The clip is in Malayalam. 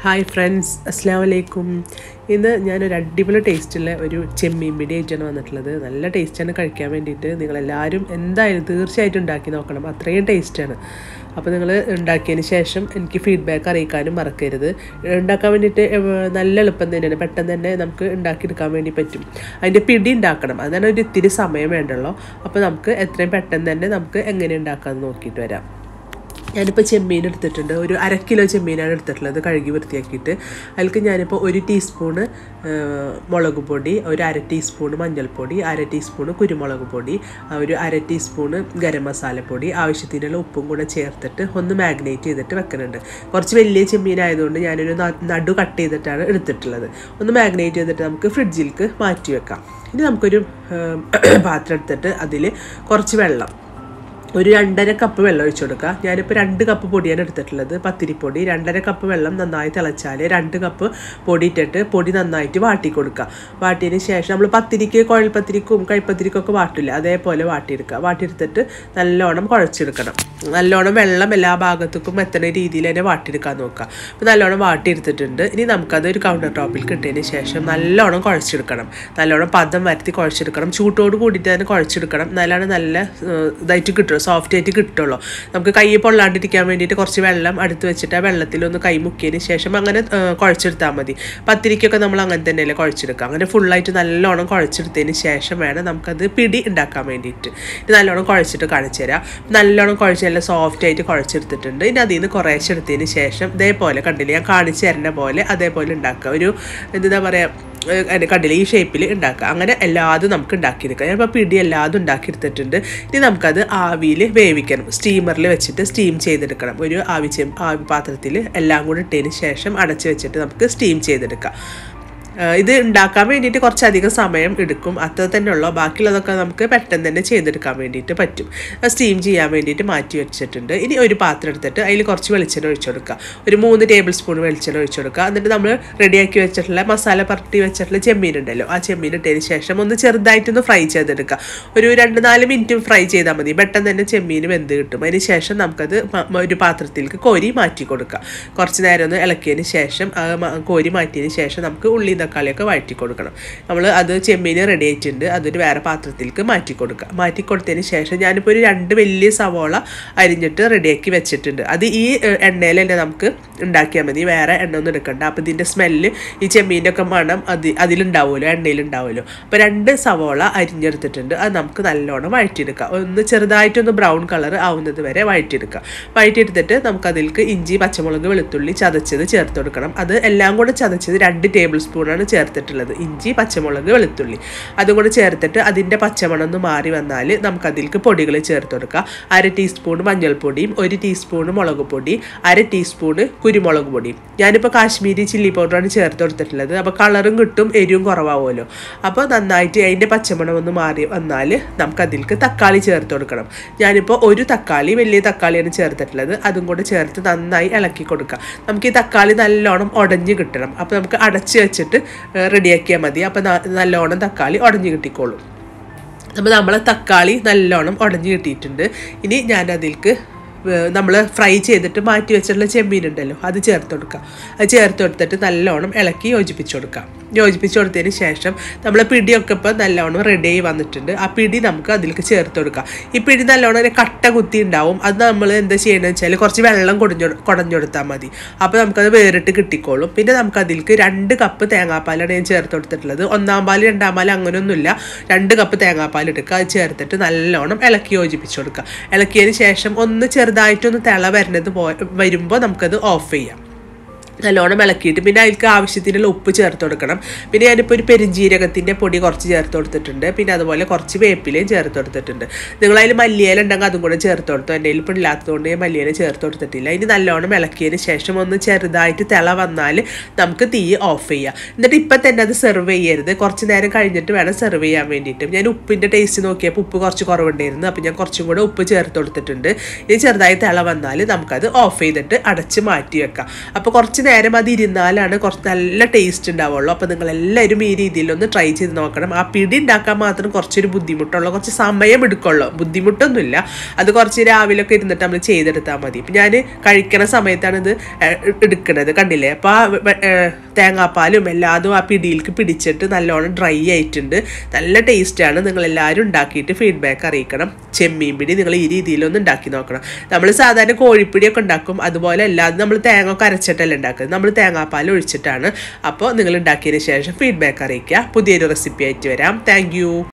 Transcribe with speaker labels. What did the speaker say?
Speaker 1: ഹായ് ഫ്രണ്ട്സ് അസ്സാം വലൈക്കും ഇന്ന് ഞാനൊരു അടിപൊളി ടേസ്റ്റുള്ള ഒരു ചെമ്മീൻ പിടി ആയിട്ടാണ് വന്നിട്ടുള്ളത് നല്ല ടേസ്റ്റാണ് കഴിക്കാൻ വേണ്ടിയിട്ട് നിങ്ങളെല്ലാവരും എന്തായാലും തീർച്ചയായിട്ടും ഉണ്ടാക്കി നോക്കണം അത്രയും ടേസ്റ്റാണ് അപ്പോൾ നിങ്ങൾ ഉണ്ടാക്കിയതിന് ശേഷം എനിക്ക് ഫീഡ്ബാക്ക് അറിയിക്കാനും മറക്കരുത് ഉണ്ടാക്കാൻ വേണ്ടിയിട്ട് ഏർ, നല്ല എളുപ്പം തന്നെയാണ് പെട്ടെന്ന് തന്നെ നമുക്ക് ഉണ്ടാക്കിയെടുക്കാൻ വേണ്ടി പറ്റും അതിൻ്റെ പിടി ഉണ്ടാക്കണം അതാണ് ഒരു ഇത്തിരി സമയം വേണ്ടുള്ളൂ അപ്പോൾ നമുക്ക് എത്രയും പെട്ടെന്ന് തന്നെ നമുക്ക് എങ്ങനെ ഉണ്ടാക്കാമെന്ന് നോക്കിയിട്ട് വരാം ഞാനിപ്പോൾ ചെമ്മീൻ എടുത്തിട്ടുണ്ട് ഒരു അര കിലോ ചെമ്മീനാണ് എടുത്തിട്ടുള്ളത് കഴുകി വൃത്തിയാക്കിയിട്ട് അതിലേക്ക് ഞാനിപ്പോൾ ഒരു ടീസ്പൂണ് മുളക് പൊടി ഒരു അര ടീസ്പൂണ് മഞ്ഞൾപ്പൊടി അര ടീസ്പൂണ് കുരുമുളക് പൊടി ആ, ഒരു അര ടീസ്പൂണ് ഗരം മസാലപ്പൊടി ആവശ്യത്തിനുള്ള ഉപ്പും കൂടെ ചേർത്തിട്ട് ഒന്ന് മാഗ്നേറ്റ് ചെയ്തിട്ട് വെക്കുന്നുണ്ട് കുറച്ച് വലിയ ചെമ്മീൻ ആയതുകൊണ്ട് ഞാനൊരു ന- നടു കട്ട് ചെയ്തിട്ടാണ് എടുത്തിട്ടുള്ളത് ഒന്ന് മാഗ്നേറ്റ് ചെയ്തിട്ട് നമുക്ക് ഫ്രിഡ്ജിലേക്ക് മാറ്റി വെക്കാം ഇനി നമുക്കൊരു ഏം, പാത്രം എടുത്തിട്ട് അതിൽ കുറച്ച് വെള്ളം ഒരു രണ്ടര കപ്പ് വെള്ളം ഒഴിച്ചു കൊടുക്കുക ഞാനിപ്പോൾ രണ്ട് കപ്പ് പൊടിയാണ് എടുത്തിട്ടുള്ളത് പത്തിരിപ്പൊടി രണ്ടര കപ്പ് വെള്ളം നന്നായി തിളച്ചാൽ രണ്ട് കപ്പ് പൊടി ഇട്ടിട്ട് പൊടി നന്നായിട്ട് വാട്ടി കൊടുക്കുക വാട്ടിയതിന് ശേഷം നമ്മൾ പത്തിരിക്ക് കുഴൽപ്പത്തിരിക്കും കൈപ്പത്തിരിക്കൊക്കെ വാട്ടില്ല അതേപോലെ വാട്ടിയെടുക്കുക വാട്ടിയെടുത്തിട്ട് നല്ലോണം കുഴച്ചെടുക്കണം നല്ലോണം വെള്ളം എല്ലാ ഭാഗത്തേക്കും എത്തുന്ന രീതിയിൽ തന്നെ വാട്ടിയെടുക്കാൻ നോക്കുക അപ്പോൾ നല്ലോണം വാട്ടിയെടുത്തിട്ടുണ്ട് ഇനി നമുക്കത് ഒരു കൗണ്ടർ ടോപ്പിൽ കിട്ടിയതിന് ശേഷം നല്ലോണം കുഴച്ചെടുക്കണം നല്ലോണം പദം വരുത്തി കുഴച്ചെടുക്കണം ചൂട്ടോട് കൂടിയിട്ട് തന്നെ കുഴച്ചെടുക്കണം എന്നാലാണ് നല്ല ഏഹ്, ഇതായിട്ട് കിട്ടുള്ളൂ സോഫ്റ്റ് ആയിട്ട് കിട്ടുള്ളൂ നമുക്ക് കൈ പൊള്ളാണ്ടിരിക്കാൻ വേണ്ടിയിട്ട് കുറച്ച് വെള്ളം അടുത്ത് വെച്ചിട്ട് ആ വെള്ളത്തിലൊന്ന് കൈ മുക്കിയതിന് ശേഷം അങ്ങനെ ഏഹ്, കുഴച്ചെടുത്താൽ മതി പത്തിരിക്കൊക്കെ നമ്മൾ അങ്ങനെ തന്നെയല്ലേ കുഴച്ചെടുക്കുക അങ്ങനെ ഫുള്ളായിട്ട് നല്ലോണം കുഴച്ചെടുത്തതിന് ശേഷം വേണം നമുക്കത് പിടി ഉണ്ടാക്കാൻ വേണ്ടിയിട്ട് ഇത് നല്ലോണം കുഴച്ചിട്ട് കാണിച്ചു തരാം നല്ലോണം കുഴച്ച് നല്ല സോഫ്റ്റ് ആയിട്ട് കുഴച്ചെടുത്തിട്ടുണ്ട് ഇനി അതിൽ നിന്ന് കുറേശ്ശെ എടുത്തതിന് ശേഷം ഇതേപോലെ കണ്ടില്ലേ ഞാൻ കാണിച്ചു തരുന്ന പോലെ അതേപോലെ ഉണ്ടാക്കുക ഒരു എന്താ പറയുക അതിൻ്റെ കണ്ടില്ല ഈ ഷേപ്പിൽ ഉണ്ടാക്കുക അങ്ങനെ എല്ലാതും നമുക്ക് ഉണ്ടാക്കിയെടുക്കാം ഞാനിപ്പോൾ പിടി എല്ലാതും ഉണ്ടാക്കിയെടുത്തിട്ടുണ്ട് ഇനി നമുക്കത് ആവിയിൽ വേവിക്കണം സ്റ്റീമറിൽ വെച്ചിട്ട് സ്റ്റീം ചെയ്തെടുക്കണം ഒരു ആവി ചെ ആവി പാത്രത്തിൽ എല്ലാം കൂടി ഇട്ടതിന് ശേഷം അടച്ച് വെച്ചിട്ട് നമുക്ക് സ്റ്റീം ചെയ്തെടുക്കാം ആ, ഇത് ഉണ്ടാക്കാൻ വേണ്ടിയിട്ട് കുറച്ചധികം സമയം എടുക്കും അത്ര തന്നെ ഉള്ളൂ ബാക്കിയുള്ളതൊക്കെ നമുക്ക് പെട്ടെന്ന് തന്നെ ചെയ്തെടുക്കാൻ വേണ്ടിയിട്ട് പറ്റും സ്റ്റീം ചെയ്യാൻ വേണ്ടിയിട്ട് മാറ്റി വെച്ചിട്ടുണ്ട് ഇനി ഒരു പാത്രം എടുത്തിട്ട് അതിൽ കുറച്ച് വെളിച്ചെണ്ണ ഒഴിച്ചു കൊടുക്കുക ഒരു മൂന്ന് ടേബിൾ സ്പൂൺ വെളിച്ചെണ്ണ ഒഴിച്ചു കൊടുക്കുക എന്നിട്ട് നമ്മൾ റെഡിയാക്കി വെച്ചിട്ടുള്ള മസാല പരട്ടി വെച്ചിട്ടുള്ള ചെമ്മീൻ ഉണ്ടല്ലോ ആ ചെമ്മീൻ ഇട്ടതിന് ശേഷം ഒന്ന് ചെറുതായിട്ടൊന്ന് ഫ്രൈ ചെയ്തെടുക്കുക ഒരു രണ്ട് നാല് മിനിറ്റ് ഫ്രൈ ചെയ്താൽ മതി പെട്ടെന്ന് തന്നെ ചെമ്മീൻ വെന്ത് കിട്ടും അതിന് ശേഷം നമുക്കത് മ- മ- ഒരു പാത്രത്തിലേക്ക് കോരി മാറ്റി കൊടുക്കുക കുറച്ച് നേരം ഒന്ന് ഇളക്കിയതിന് ശേഷം ആ മ- കോരി മാറ്റിയതിന് ശേഷം നമുക്ക് ഉള്ളി തക്കാളിയൊക്കെ വഴറ്റി കൊടുക്കണം നമ്മൾ അത് ചെമ്മീൻ റെഡി ആയിട്ടുണ്ട് അതൊരു വേറെ പാത്രത്തിലേക്ക് മാറ്റി കൊടുക്കുക മാറ്റി കൊടുത്തതിന് ശേഷം ഞാനിപ്പോൾ ഒരു രണ്ട് വലിയ സവോള അരിഞ്ഞിട്ട് റെഡിയാക്കി വെച്ചിട്ടുണ്ട് അത് ഈ ഏഹ്, എണ്ണയിൽ തന്നെ നമുക്ക് ഉണ്ടാക്കിയാൽ മതി വേറെ എണ്ണ ഒന്നും എടുക്കണ്ട അപ്പോൾ ഇതിൻ്റെ സ്മെല്ല് ഈ ചെമ്മീൻ്റെ ഒക്കെ മണം അത് അതിലുണ്ടാവുമല്ലോ എണ്ണയിലുണ്ടാവുമല്ലോ അപ്പോൾ രണ്ട് സവോള അരിഞ്ഞെടുത്തിട്ടുണ്ട് അത് നമുക്ക് നല്ലോണം വഴറ്റിയെടുക്കാം ഒന്ന് ചെറുതായിട്ടൊന്ന് ബ്രൗൺ കളർ ആവുന്നത് വരെ വഴറ്റിയെടുക്കാം വഴറ്റിയെടുത്തിട്ട് നമുക്ക് അതിലേക്ക് ഇഞ്ചി പച്ചമുളക് വെളുത്തുള്ളി ചതച്ചത് ചേർത്ത് കൊടുക്കണം അത് എല്ലാം കൂടെ ചതച്ചത് രണ്ട് ടേബിൾ സ്പൂണാണ് ചേർത്തിട്ടുള്ളത് ഇഞ്ചി പച്ചമുളക് വെളുത്തുള്ളി അതും കൂടെ ചേർത്തിട്ട് അതിൻ്റെ പച്ചമണം ഒന്ന് മാറി വന്നാൽ നമുക്ക് അതിലേക്ക് പൊടികൾ ചേർത്ത് കൊടുക്കാം അര ടീസ്പൂൺ മഞ്ഞൾപ്പൊടിയും ഒരു ടീസ്പൂൺ മുളക് പൊടി അര ടീസ്പൂണ് കുരുമുളക് പൊടിയും ഞാനിപ്പോൾ കാശ്മീരി ചില്ലി പൗഡറാണ് ചേർത്ത് കൊടുത്തിട്ടുള്ളത് അപ്പോൾ കളറും കിട്ടും എരിവും കുറവാകുമല്ലോ അപ്പോൾ നന്നായിട്ട് അതിൻ്റെ പച്ചമണം ഒന്ന് മാറി വന്നാൽ നമുക്ക് അതിലേക്ക് തക്കാളി ചേർത്ത് കൊടുക്കണം ഞാനിപ്പോൾ ഒരു തക്കാളി വലിയ തക്കാളിയാണ് ചേർത്തിട്ടുള്ളത് അതും കൂടെ ചേർത്ത് നന്നായി ഇളക്കി കൊടുക്കുക നമുക്ക് ഈ തക്കാളി നല്ലോണം ഉടഞ്ഞ് കിട്ടണം അപ്പോൾ നമുക്ക് അടച്ച് വെച്ചിട്ട് റെഡിയാക്കിയാൽ മതി അപ്പോൾ ന- നല്ലോണം തക്കാളി ഉടഞ്ഞ് കിട്ടിക്കോളും അപ്പോൾ നമ്മളെ തക്കാളി നല്ലോണം ഉടഞ്ഞ് കിട്ടിയിട്ടുണ്ട് ഇനി ഞാൻ അതിലേക്ക് നമ്മൾ ഫ്രൈ ചെയ്തിട്ട് മാറ്റി വെച്ചിട്ടുള്ള ചെമ്മീൻ ഉണ്ടല്ലോ അത് ചേർത്ത് കൊടുക്കുക അത് ചേർത്ത് കൊടുത്തിട്ട് നല്ലോണം ഇളക്കി യോജിപ്പിച്ച് കൊടുക്കാം യോജിപ്പിച്ച് കൊടുത്തതിന് ശേഷം നമ്മളെ പിടിയൊക്കെ ഇപ്പോൾ നല്ലോണം റെഡി ആയി വന്നിട്ടുണ്ട് ആ പിടി നമുക്ക് അതിലേക്ക് ചേർത്ത് കൊടുക്കാം ഈ പിടി നല്ലോണം ഒരു കട്ട കുത്തി ഉണ്ടാവും അത് നമ്മൾ എന്താ ചെയ്യണമെന്ന് വെച്ചാൽ കുറച്ച് വെള്ളം കുടഞ്ഞു കുടഞ്ഞു കൊടുത്താൽ മതി അപ്പോൾ നമുക്കത് വേറിട്ട് കിട്ടിക്കോളും പിന്നെ നമുക്ക് അതിലേക്ക് രണ്ട് കപ്പ് തേങ്ങാപ്പാലാണ് ഞാൻ ചേർത്ത് കൊടുത്തിട്ടുള്ളത് ഒന്നാം പാല് രണ്ടാം പാല് അങ്ങനെയൊന്നുമില്ല രണ്ട് കപ്പ് തേങ്ങാപ്പാൽ എടുക്കുക അത് ചേർത്തിട്ട് നല്ലോണം ഇളക്കി യോജിപ്പിച്ച് കൊടുക്കുക ഇളക്കിയതിന് ശേഷം ഒന്ന് ചെറുതായിട്ടൊന്ന് തിള വരുന്നത് പോ വരുമ്പോൾ നമുക്കത് ഓഫ് ചെയ്യാം നല്ലോണം ഇളക്കിയിട്ട് പിന്നെ അതിലേക്ക് ആവശ്യത്തിനുള്ള ഉപ്പ് ചേർത്ത് കൊടുക്കണം പിന്നെ ഞാനിപ്പോൾ ഒരു പെരിഞ്ജീരകത്തിൻ്റെ പൊടി കുറച്ച് ചേർത്ത് കൊടുത്തിട്ടുണ്ട് പിന്നെ അതുപോലെ കുറച്ച് വേപ്പിലയും ചേർത്ത് കൊടുത്തിട്ടുണ്ട് നിങ്ങളതിൽ മല്ലിയില ഉണ്ടെങ്കിൽ അതും കൂടെ ചേർത്ത് കൊടുത്തു എൻ്റെ കയ്യിൽ ഇപ്പോൾ ഇല്ലാത്തതുകൊണ്ട് ഞാൻ മല്ലിയില ചേർത്ത് കൊടുത്തിട്ടില്ല ഇനി നല്ലോണം ഇളക്കിയതിന് ശേഷം ഒന്ന് ചെറുതായിട്ട് തിള വന്നാൽ നമുക്ക് തീ ഓഫ് ചെയ്യാം എന്നിട്ട് ഇപ്പം തന്നെ അത് സെർവ് ചെയ്യരുത് കുറച്ച് നേരം കഴിഞ്ഞിട്ട് വേണം സെർവ് ചെയ്യാൻ വേണ്ടിയിട്ട് ഞാൻ ഉപ്പിൻ്റെ ടേസ്റ്റ് നോക്കിയപ്പോൾ ഉപ്പ് കുറച്ച് കുറവുണ്ടായിരുന്നു അപ്പോൾ ഞാൻ കുറച്ചും കൂടെ ഉപ്പ് ചേർത്ത് കൊടുത്തിട്ടുണ്ട് ഇനി ചെറുതായി തിള വന്നാൽ നമുക്കത് ഓഫ് ചെയ്തിട്ട് അടച്ച് മാറ്റി വെക്കാം അപ്പോൾ കുറച്ച് നേരം അത് ഇരുന്നാലാണ് കുറച്ച് നല്ല ടേസ്റ്റ് ഉണ്ടാവുള്ളൂ അപ്പോൾ നിങ്ങൾ എല്ലാവരും ഈ രീതിയിലൊന്ന് ട്രൈ ചെയ്ത് നോക്കണം ആ പിടി ഉണ്ടാക്കാൻ മാത്രം കുറച്ചൊരു ബുദ്ധിമുട്ടുള്ളൂ കുറച്ച് സമയം എടുക്കുള്ളൂ ബുദ്ധിമുട്ടൊന്നുമില്ല അത് കുറച്ച് രാവിലെയൊക്കെ ഇരുന്നിട്ട് നമ്മൾ ചെയ്തെടുത്താൽ മതി ഇപ്പം ഞാൻ കഴിക്കണ സമയത്താണ് ഇത് ഏഹ്, എടുക്കണത് കണ്ടില്ലേ അപ്പോൾ ആ വെ- ഏഹ്, തേങ്ങാപ്പാലും എല്ലാതും ആ പിടിയിലേക്ക് പിടിച്ചിട്ട് നല്ലോണം ഡ്രൈ ആയിട്ടുണ്ട് നല്ല ടേസ്റ്റാണ് നിങ്ങൾ എല്ലാവരും ഉണ്ടാക്കിയിട്ട് ഫീഡ്ബാക്ക് അറിയിക്കണം ചെമ്മീൻ പിടി നിങ്ങൾ ഈ രീതിയിലൊന്ന് ഉണ്ടാക്കി നോക്കണം നമ്മൾ സാധാരണ കോഴിപ്പിടിയൊക്കെ ഉണ്ടാക്കും അതുപോലെ അല്ലാതെ നമ്മൾ തേങ്ങ ഒക്കെ അരച്ചിട്ടല്ല ഉണ്ടാക്കുന്നത് നമ്മൾ തേങ്ങാപ്പാൽ ഒഴിച്ചിട്ടാണ് അപ്പോൾ നിങ്ങൾ ഉണ്ടാക്കിയതിന് ശേഷം ഫീഡ്ബാക്ക് അറിയിക്കുക പുതിയൊരു റെസിപ്പി ആയിട്ട് വരാം താങ്ക്